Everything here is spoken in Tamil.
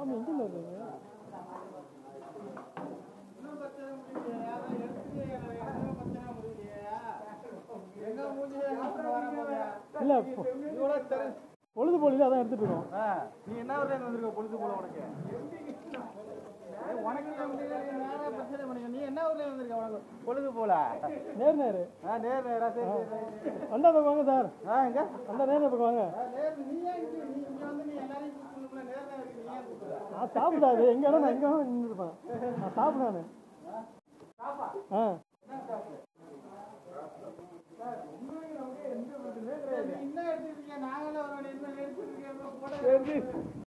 சாமி எங்கே இருக்கீங்க இல்லை பொழுது போலில அதான் எடுத்துட்டு இருக்கோம் நீ என்ன ஒரு வந்திருக்க பொழுது போல உனக்கு உனக்கு நேரா பிரச்சனை பண்ணுங்க நீ என்ன ஊர்ல வந்திருக்க உனக்கு பொழுது போல நேர் நேர் ஆ நேர் நேரா சரி சரி, சரி வந்தா பக்கம் வாங்க சார் ஆ எங்க வந்தா நேர் பக்கம் வாங்க ஆ, நேர் நீ ஏன் இங்க நீ இங்க வந்து நீ எல்லாரையும் கூப்பிடணும்ல நேர் நேரா இருக்கு நீ ஏன் கூப்பிடுற நான் சாப்பிடாது எங்க இடம் நான் எங்க வேணாலும் நின்றுருப்பேன் நான் சாப்பிடானு ஆ என்ன எடுத்துருக்கீங்க நாங்களே ஒரு என்ன எடுத்துருக்கீங்க போட